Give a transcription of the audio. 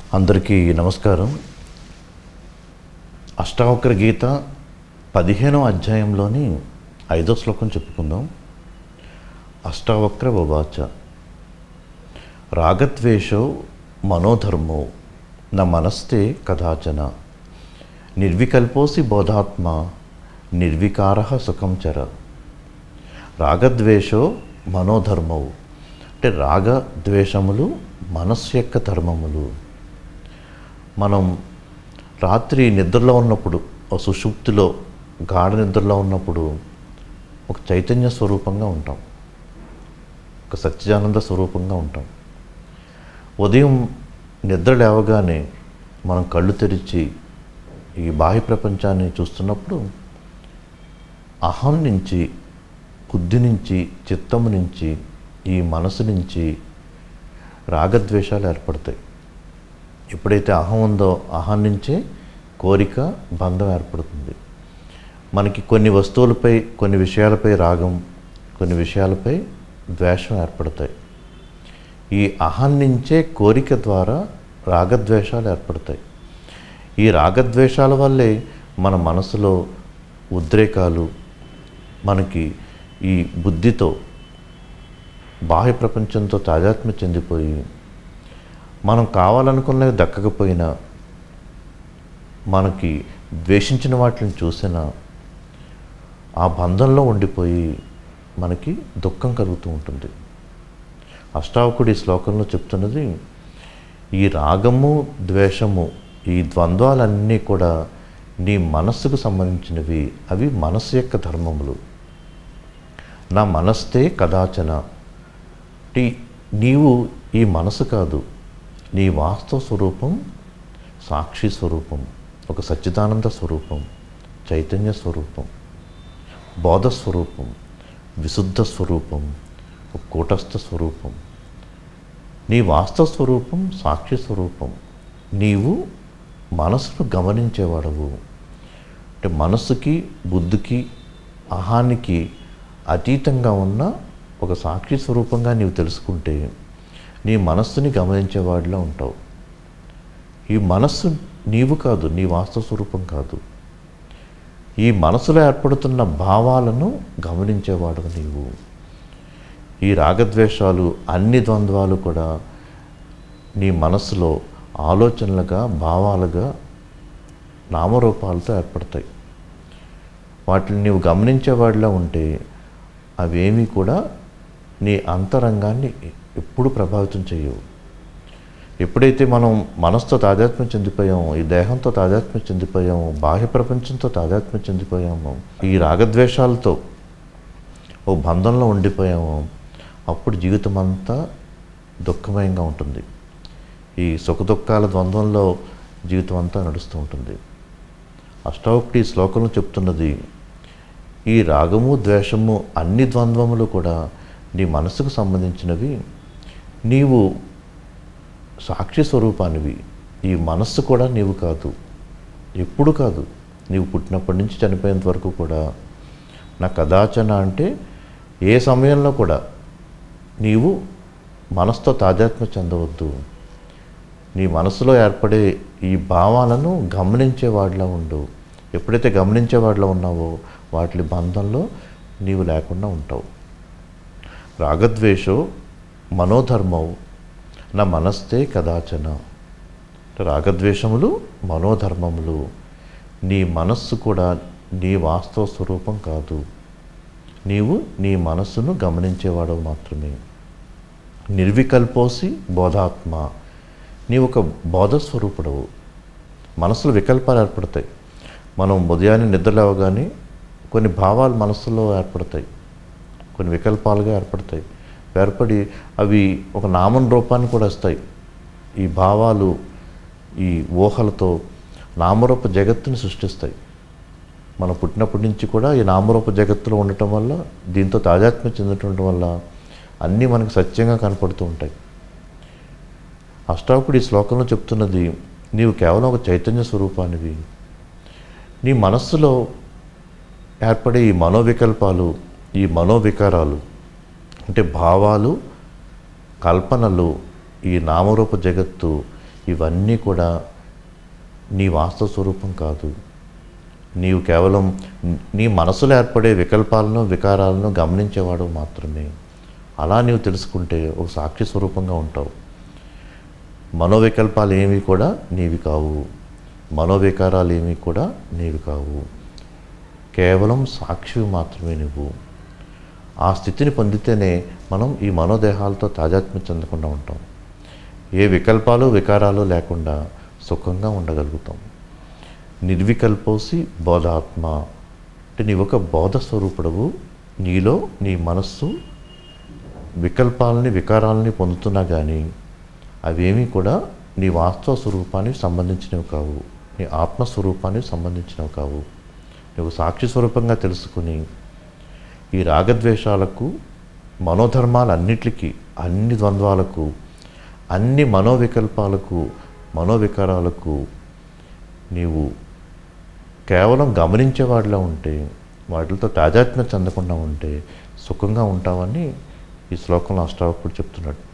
అందరికీ నమస్కారం అష్టావక్ర గీత పదిహేనవ అధ్యాయంలోని ఐదో శ్లోకం చెప్పుకుందాం అష్టావక్ర ఉవాచ రాగద్వేషో మనోధర్మో న మనస్తే కదాచన నిర్వికల్పోసి బోధాత్మ నిర్వికార సుఖం చర రాగద్వేషో మనోధర్మవు అంటే రాగ ద్వేషములు మనస్సు యొక్క ధర్మములు మనం రాత్రి నిద్రలో ఉన్నప్పుడు ఒక సుషుప్తిలో గాఢ నిద్రలో ఉన్నప్పుడు ఒక చైతన్య స్వరూపంగా ఉంటాం ఒక సత్యానంద స్వరూపంగా ఉంటాం ఉదయం నిద్ర లేవగానే మనం కళ్ళు తెరిచి ఈ బాహ్య ప్రపంచాన్ని చూస్తున్నప్పుడు అహం నుంచి బుద్ధి నుంచి చిత్తము నుంచి ఈ మనసు నుంచి రాగద్వేషాలు ఏర్పడతాయి ఎప్పుడైతే అహం ఉందో అహం నుంచే కోరిక బంధం ఏర్పడుతుంది మనకి కొన్ని వస్తువులపై కొన్ని విషయాలపై రాగం కొన్ని విషయాలపై ద్వేషం ఏర్పడతాయి ఈ అహం నుంచే కోరిక ద్వారా రాగద్వేషాలు ఏర్పడతాయి ఈ రాగద్వేషాల వల్లే మన మనసులో ఉద్రేకాలు మనకి ఈ బుద్ధితో బాహ్య ప్రపంచంతో తాదాత్మ్య చెందిపోయి మనం కావాలనుకున్నవి దక్కకపోయినా మనకి ద్వేషించిన వాటిని చూసినా ఆ బంధంలో ఉండిపోయి మనకి దుఃఖం కలుగుతూ ఉంటుంది అష్టావకుడి శ్లోకంలో చెప్తున్నది ఈ రాగము ద్వేషము ఈ ద్వంద్వాలన్నీ కూడా నీ మనస్సుకు సంబంధించినవి అవి మనస్సు యొక్క ధర్మములు నా మనస్తే కదాచన టీ నీవు ఈ మనసు కాదు నీ వాస్తవ స్వరూపం సాక్షి స్వరూపం ఒక సచ్చిదానంద స్వరూపం చైతన్య స్వరూపం బోధ స్వరూపం విశుద్ధ స్వరూపం ఒక కూటస్థ స్వరూపం నీ వాస్తవ స్వరూపం సాక్షి స్వరూపం నీవు మనసును గమనించేవాడవు అంటే మనస్సుకి బుద్ధికి అహానికి అతీతంగా ఉన్న ఒక సాక్షి స్వరూపంగా నీవు తెలుసుకుంటే నీ మనస్సుని గమనించేవాడిలా ఉంటావు ఈ మనస్సు నీవు కాదు నీ వాస్తవ స్వరూపం కాదు ఈ మనసులో ఏర్పడుతున్న భావాలను గమనించేవాడు నీవు ఈ రాగద్వేషాలు అన్ని ద్వంద్వాలు కూడా నీ మనసులో ఆలోచనలుగా భావాలుగా నామరూపాలతో ఏర్పడతాయి వాటిని నీవు గమనించేవాడిలా ఉంటే అవేమీ కూడా నీ అంతరంగాన్ని ఎప్పుడు ప్రభావితం చేయవు ఎప్పుడైతే మనం మనసుతో తాదాత్మ్యం చెందిపోయామో ఈ దేహంతో తాదాత్మ్యం చెందిపోయామో బాహ్య ప్రపంచంతో తాదాత్మ్యం చెందిపోయామో ఈ రాగద్వేషాలతో ఓ బంధంలో ఉండిపోయామో అప్పుడు జీవితం అంతా దుఃఖమయంగా ఉంటుంది ఈ సుఖదుఖాల ద్వంద్వంలో జీవితం అంతా నడుస్తూ ఉంటుంది అష్టావక్తి శ్లోకంలో చెప్తున్నది ఈ రాగము ద్వేషము అన్ని ద్వంద్వములు కూడా నీ మనసుకు సంబంధించినవి నీవు సాక్షి స్వరూపానివి ఈ మనస్సు కూడా నీవు కాదు ఎప్పుడు కాదు నీవు పుట్టినప్పటి నుంచి చనిపోయేంత వరకు కూడా నా కదాచన అంటే ఏ సమయంలో కూడా నీవు మనసుతో తాదాత్మ్య చెందవద్దు నీ మనసులో ఏర్పడే ఈ భావాలను గమనించేవాడిలా ఉండు ఎప్పుడైతే గమనించేవాడిలో ఉన్నావో వాటి బంధంలో నీవు లేకుండా ఉంటావు రాగద్వేషో మనోధర్మవు నా మనస్తే కదాచన రాగద్వేషములు మనోధర్మములు నీ మనస్సు కూడా నీ వాస్తవ స్వరూపం కాదు నీవు నీ మనస్సును గమనించేవాడవు మాత్రమే నిర్వికల్పోసి బోధాత్మ నీవు ఒక బోధ స్వరూపుడవు మనసులో వికల్పాలు ఏర్పడతాయి మనం ఉదయాన్నే నిద్రలేవగానే కొన్ని భావాలు మనస్సులో ఏర్పడతాయి కొన్ని వికల్పాలుగా ఏర్పడతాయి ఏర్పడి అవి ఒక నామం రూపాన్ని కూడా వస్తాయి ఈ భావాలు ఈ ఊహలతో నామరూప జగత్తుని సృష్టిస్తాయి మనం పుట్టినప్పటి నుంచి కూడా ఈ నామరూప జగత్తులో ఉండటం వల్ల దీంతో తాజాత్మ్యం చెందటం వల్ల అన్నీ మనకు సత్యంగా కనపడుతూ ఉంటాయి అష్టావకుడు ఈ శ్లోకంలో చెప్తున్నది నీవు కేవలం ఒక చైతన్య స్వరూపానివి నీ మనస్సులో ఏర్పడే ఈ మనోవికల్పాలు ఈ మనోవికారాలు అంటే భావాలు కల్పనలు ఈ నామరూప జగత్తు ఇవన్నీ కూడా నీ వాస్తవ స్వరూపం కాదు నీవు కేవలం నీ మనసులో ఏర్పడే వికల్పాలను వికారాలను గమనించేవాడు మాత్రమే అలా నీవు తెలుసుకుంటే ఒక సాక్షి స్వరూపంగా ఉంటావు మనోవికల్పాలు ఏమీ కూడా నీవి కావు మనోవికారాలు ఏమీ కూడా నీవి కావు కేవలం సాక్షివి మాత్రమే నువ్వు ఆ స్థితిని పొందితేనే మనం ఈ మనోదేహాలతో తాజాత్మ్యం చెందకుండా ఉంటాం ఏ వికల్పాలు వికారాలు లేకుండా సుఖంగా ఉండగలుగుతాం నిర్వికల్పోసి బోధాత్మ అంటే నీవు ఒక బోధ స్వరూపుడవు నీలో నీ మనస్సు వికల్పాలని వికారాలని పొందుతున్నా కానీ అవేమీ కూడా నీ వాస్తవ స్వరూపానికి సంబంధించినవి కావు నీ ఆత్మస్వరూపానికి సంబంధించినవి కావు నువ్వు సాక్షి స్వరూపంగా తెలుసుకుని ఈ రాగద్వేషాలకు మనోధర్మాలన్నిటికీ అన్ని ద్వంద్వాలకు అన్ని మనోవికల్పాలకు మనోవికారాలకు నీవు కేవలం గమనించేవాడిలా ఉంటే వాటితో తాజాత్మ్యం చెందకుండా ఉంటే సుఖంగా ఉంటావని ఈ శ్లోకంలో అష్టావకుడు చెప్తున్నాడు